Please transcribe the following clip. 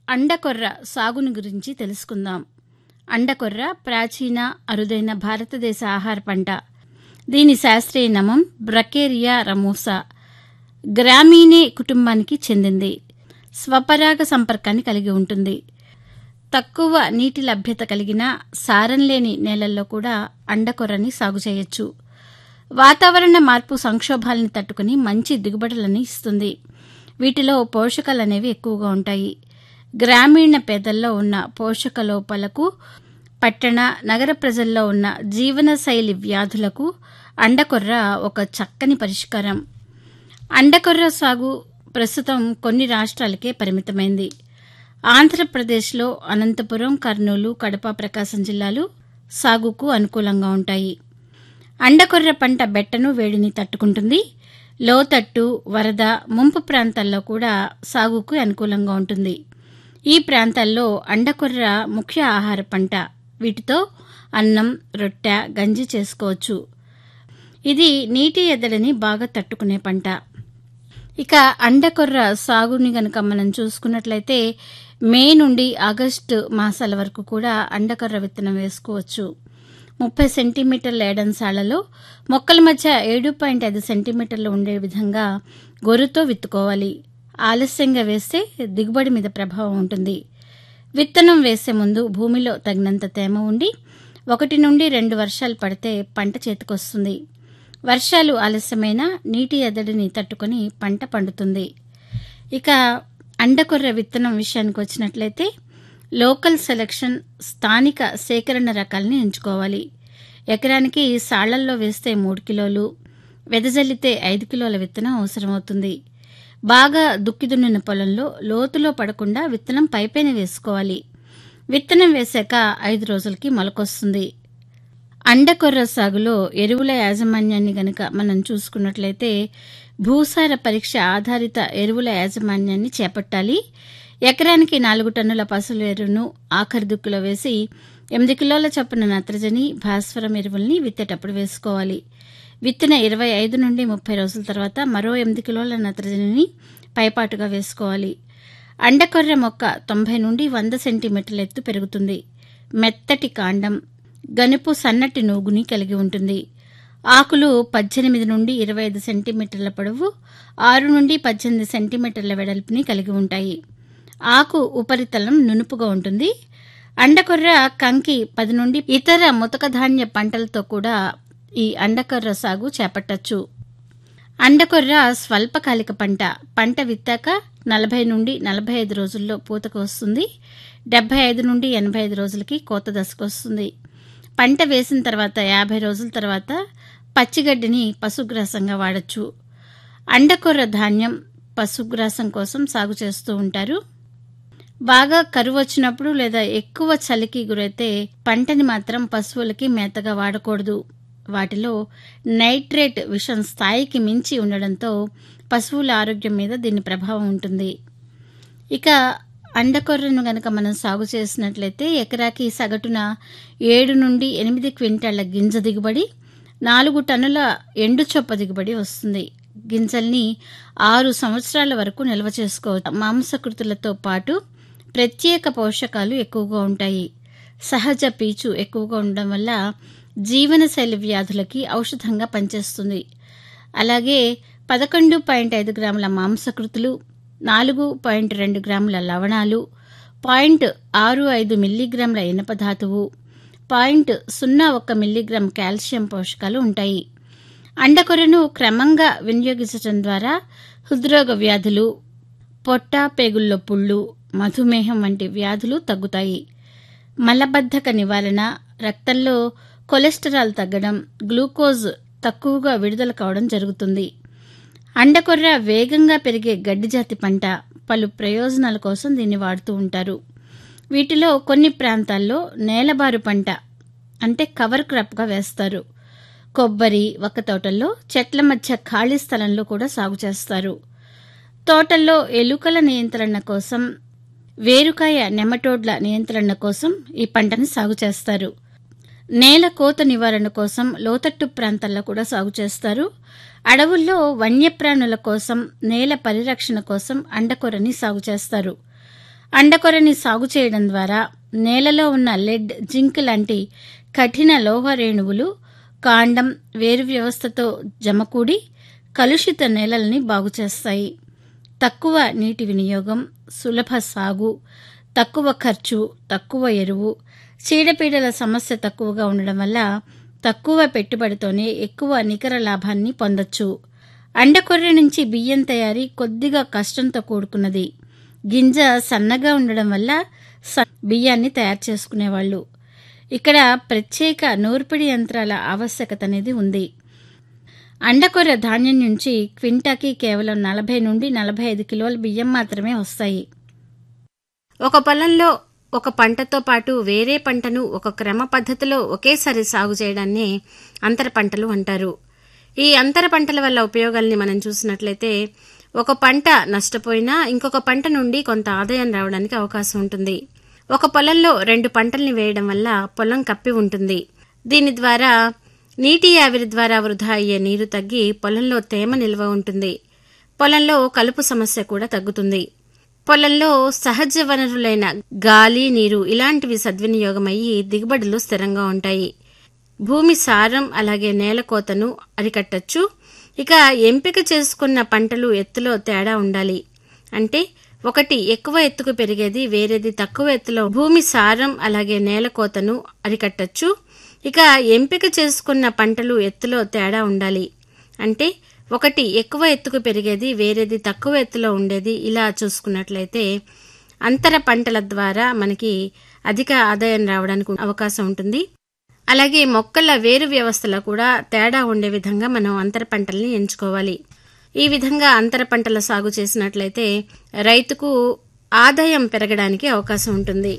అండకొర్ర సాగును గురించి తెలుసుకుందాం అండకొర్ర ప్రాచీన అరుదైన భారతదేశ ఆహార పంట దీని శాస్త్రీయ నామం బ్రకేరియా రమోసా గ్రామీణే కుటుంబానికి చెందింది స్వపరాగ సంపర్కాన్ని కలిగి ఉంటుంది తక్కువ నీటి లభ్యత కలిగిన సారం లేని నేలల్లో కూడా అండకొర్రని సాగు చేయొచ్చు వాతావరణ మార్పు సంక్షోభాలను తట్టుకుని మంచి దిగుబడులను ఇస్తుంది వీటిలో పోషకాలు అనేవి ఎక్కువగా ఉంటాయి గ్రామీణ పేదల్లో ఉన్న పోషక లోపాలకు పట్టణ నగర ప్రజల్లో ఉన్న జీవనశైలి వ్యాధులకు అండకొర్ర ఒక చక్కని పరిష్కారం అండకొర్ర సాగు ప్రస్తుతం కొన్ని రాష్ట్రాలకే పరిమితమైంది ఆంధ్రప్రదేశ్లో అనంతపురం కర్నూలు కడప ప్రకాశం జిల్లాలు సాగుకు అనుకూలంగా ఉంటాయి అండకొర్ర పంట బెట్టను వేడిని తట్టుకుంటుంది లోతట్టు వరద ముంపు ప్రాంతాల్లో కూడా సాగుకు అనుకూలంగా ఉంటుంది ఈ ప్రాంతాల్లో అండకొర్ర ముఖ్య ఆహార పంట వీటితో అన్నం రొట్టె గంజి చేసుకోవచ్చు ఇది నీటి ఎద్దడిని బాగా తట్టుకునే పంట ఇక అండకొర్ర సాగుని గనక మనం చూసుకున్నట్లయితే మే నుండి ఆగస్టు మాసాల వరకు కూడా అండకొర్ర విత్తనం వేసుకోవచ్చు ముప్పై సెంటీమీటర్ల ఏడంసాళ్లలో మొక్కల మధ్య ఏడు పాయింట్ ఐదు సెంటీమీటర్లు ఉండే విధంగా గొర్రుతో విత్తుకోవాలి ఆలస్యంగా వేస్తే దిగుబడి మీద ప్రభావం ఉంటుంది విత్తనం వేసే ముందు భూమిలో తగినంత తేమ ఉండి ఒకటి నుండి రెండు వర్షాలు పడితే పంట చేతికొస్తుంది వర్షాలు ఆలస్యమైన నీటి ఎద్దడిని తట్టుకొని పంట పండుతుంది ఇక అండకొర్ర విత్తనం విషయానికి వచ్చినట్లయితే లోకల్ సెలక్షన్ స్థానిక సేకరణ రకాలని ఎంచుకోవాలి ఎకరానికి సాళ్లల్లో వేస్తే మూడు కిలోలు వెదజల్లితే ఐదు కిలోల విత్తనం అవసరమవుతుంది బాగా దుక్కిదున్నిన పొలంలో లోతులో పడకుండా విత్తనం పైపైన వేసుకోవాలి విత్తనం వేశాక ఐదు రోజులకి మొలకొస్తుంది అండకొర్ర సాగులో ఎరువుల యాజమాన్యాన్ని గనక మనం చూసుకున్నట్లయితే భూసార పరీక్ష ఆధారిత ఎరువుల యాజమాన్యాన్ని చేపట్టాలి ఎకరానికి నాలుగు టన్నుల పసుల ఎరువును ఆఖరి దుక్కులో వేసి ఎనిమిది కిలోల చొప్పున నత్రజని భాస్వరం ఎరువుల్ని విత్తేటప్పుడు వేసుకోవాలి విత్తిన ఇరవై ఐదు నుండి ముప్పై రోజుల తర్వాత మరో ఎనిమిది కిలోల నత్రజనిని పైపాటుగా వేసుకోవాలి అండకొర్ర మొక్క తొంభై నుండి వంద సెంటీమీటర్ల ఎత్తు పెరుగుతుంది మెత్తటి కాండం గనుపు సన్నటి నూగుని కలిగి ఉంటుంది ఆకులు పద్దెనిమిది నుండి ఇరవై ఐదు సెంటీమీటర్ల పొడవు ఆరు నుండి పద్దెనిమిది సెంటీమీటర్ల వెడల్పుని కలిగి ఉంటాయి ఆకు ఉపరితలం నునుపుగా ఉంటుంది అండకొర్ర కంకి పది నుండి ఇతర ముతకధాన్య పంటలతో కూడా ఈ అండకొర్ర సాగు చేపట్టచ్చు అండకొర్ర స్వల్పకాలిక పంట పంట విత్తాక నలభై నుండి నలభై ఐదు రోజుల్లో పూతకు వస్తుంది డెబ్బై ఐదు నుండి ఎనభై ఐదు రోజులకి కోత దశకు వస్తుంది పంట వేసిన తర్వాత యాభై రోజుల తర్వాత పచ్చిగడ్డిని పశుగ్రాసంగా వాడచ్చు అండకొర్ర ధాన్యం పశుగ్రాసం కోసం సాగు చేస్తూ ఉంటారు బాగా కరువు వచ్చినప్పుడు లేదా ఎక్కువ చలికి గురైతే పంటని మాత్రం పశువులకి మేతగా వాడకూడదు వాటిలో నైట్రేట్ విషం స్థాయికి మించి ఉండడంతో పశువుల ఆరోగ్యం మీద దీని ప్రభావం ఉంటుంది ఇక అండకొర్రను గనక మనం సాగు చేసినట్లయితే ఎకరాకి సగటున ఏడు నుండి ఎనిమిది క్వింటాళ్ల గింజ దిగుబడి నాలుగు టన్నుల ఎండు చొప్ప దిగుబడి వస్తుంది గింజల్ని ఆరు సంవత్సరాల వరకు నిల్వ చేసుకోవచ్చు మాంసకృతులతో పాటు ప్రత్యేక పోషకాలు ఎక్కువగా ఉంటాయి సహజ పీచు ఎక్కువగా ఉండడం వల్ల జీవనశైలి వ్యాధులకి ఔషధంగా పనిచేస్తుంది అలాగే పదకొండు పాయింట్ ఐదు గ్రాముల మాంసకృతులు నాలుగు పాయింట్ రెండు గ్రాముల లవణాలు పాయింట్ ఆరు ఐదు మిల్లీగ్రాముల ఇనప ధాతువు పాయింట్ సున్నా ఒక్క మిల్లీగ్రామ్ కాల్షియం పోషకాలు ఉంటాయి అండకొరను క్రమంగా వినియోగించడం ద్వారా హృద్రోగ వ్యాధులు పొట్ట పేగుల్లో పుళ్ళు మధుమేహం వంటి వ్యాధులు తగ్గుతాయి మలబద్ధక నివారణ రక్తంలో కొలెస్టరాల్ తగ్గడం గ్లూకోజ్ తక్కువగా విడుదల కావడం జరుగుతుంది అండకొర్ర వేగంగా పెరిగే గడ్డి జాతి పంట పలు ప్రయోజనాల కోసం దీన్ని వాడుతూ ఉంటారు వీటిలో కొన్ని ప్రాంతాల్లో నేలబారు పంట అంటే కవర్ క్రాప్గా వేస్తారు కొబ్బరి ఒక్క తోటల్లో చెట్ల మధ్య ఖాళీ స్థలంలో కూడా సాగు చేస్తారు తోటల్లో ఎలుకల నియంత్రణ కోసం వేరుకాయ నెమటోడ్ల నియంత్రణ కోసం ఈ పంటని సాగు చేస్తారు నేల కోత నివారణ కోసం లోతట్టు ప్రాంతాల్లో కూడా సాగు చేస్తారు అడవుల్లో వన్యప్రాణుల కోసం నేల పరిరక్షణ కోసం అండకొరని సాగు చేస్తారు అండకొరని సాగు చేయడం ద్వారా నేలలో ఉన్న లెడ్ జింక్ లాంటి కఠిన లోహ రేణువులు కాండం వేరు వ్యవస్థతో జమకూడి కలుషిత నేలల్ని బాగుచేస్తాయి తక్కువ నీటి వినియోగం సులభ సాగు తక్కువ ఖర్చు తక్కువ ఎరువు చీడపీడల సమస్య తక్కువగా ఉండడం వల్ల తక్కువ పెట్టుబడితోనే ఎక్కువ నికర లాభాన్ని పొందొచ్చు అండకొర్రె నుంచి బియ్యం తయారీ కొద్దిగా కష్టంతో కూడుకున్నది గింజ సన్నగా ఉండడం వల్ల స- బియ్యాన్ని తయారు చేసుకునేవాళ్ళు ఇక్కడ ప్రత్యేక నూర్పిడి యంత్రాల ఆవశ్యకత అనేది ఉంది అండకొర్ర ధాన్యం నుంచి క్వింటాకి కేవలం నలభై నుండి నలభై ఐదు కిలోల బియ్యం మాత్రమే వస్తాయి ఒక పొలంలో ఒక పంటతో పాటు వేరే పంటను ఒక క్రమ పద్ధతిలో ఒకేసారి సాగు చేయడాన్ని అంతర పంటలు అంటారు ఈ అంతర పంటల వల్ల ఉపయోగాల్ని మనం చూసినట్లయితే ఒక పంట నష్టపోయినా ఇంకొక పంట నుండి కొంత ఆదాయం రావడానికి అవకాశం ఉంటుంది ఒక పొలంలో రెండు పంటల్ని వేయడం వల్ల పొలం కప్పి ఉంటుంది దీని ద్వారా నీటి ఆవిరి ద్వారా వృధా అయ్యే నీరు తగ్గి పొలంలో తేమ నిల్వ ఉంటుంది పొలంలో కలుపు సమస్య కూడా తగ్గుతుంది పొలంలో సహజ వనరులైన గాలి నీరు ఇలాంటివి సద్వినియోగమయ్యి దిగుబడులు స్థిరంగా ఉంటాయి భూమి సారం అలాగే నేల కోతను అరికట్టచ్చు ఇక ఎంపిక చేసుకున్న పంటలు ఎత్తులో తేడా ఉండాలి అంటే ఒకటి ఎక్కువ ఎత్తుకు పెరిగేది వేరేది తక్కువ ఎత్తులో భూమి సారం అలాగే నేల కోతను అరికట్టచ్చు ఇక ఎంపిక చేసుకున్న పంటలు ఎత్తులో తేడా ఉండాలి అంటే ఒకటి ఎక్కువ ఎత్తుకు పెరిగేది వేరేది తక్కువ ఎత్తులో ఉండేది ఇలా చూసుకున్నట్లయితే అంతర పంటల ద్వారా మనకి అధిక ఆదాయం రావడానికి అవకాశం ఉంటుంది అలాగే మొక్కల వేరు వ్యవస్థలో కూడా తేడా ఉండే విధంగా మనం అంతర పంటల్ని ఎంచుకోవాలి ఈ విధంగా అంతర పంటల సాగు చేసినట్లయితే రైతుకు ఆదాయం పెరగడానికి అవకాశం ఉంటుంది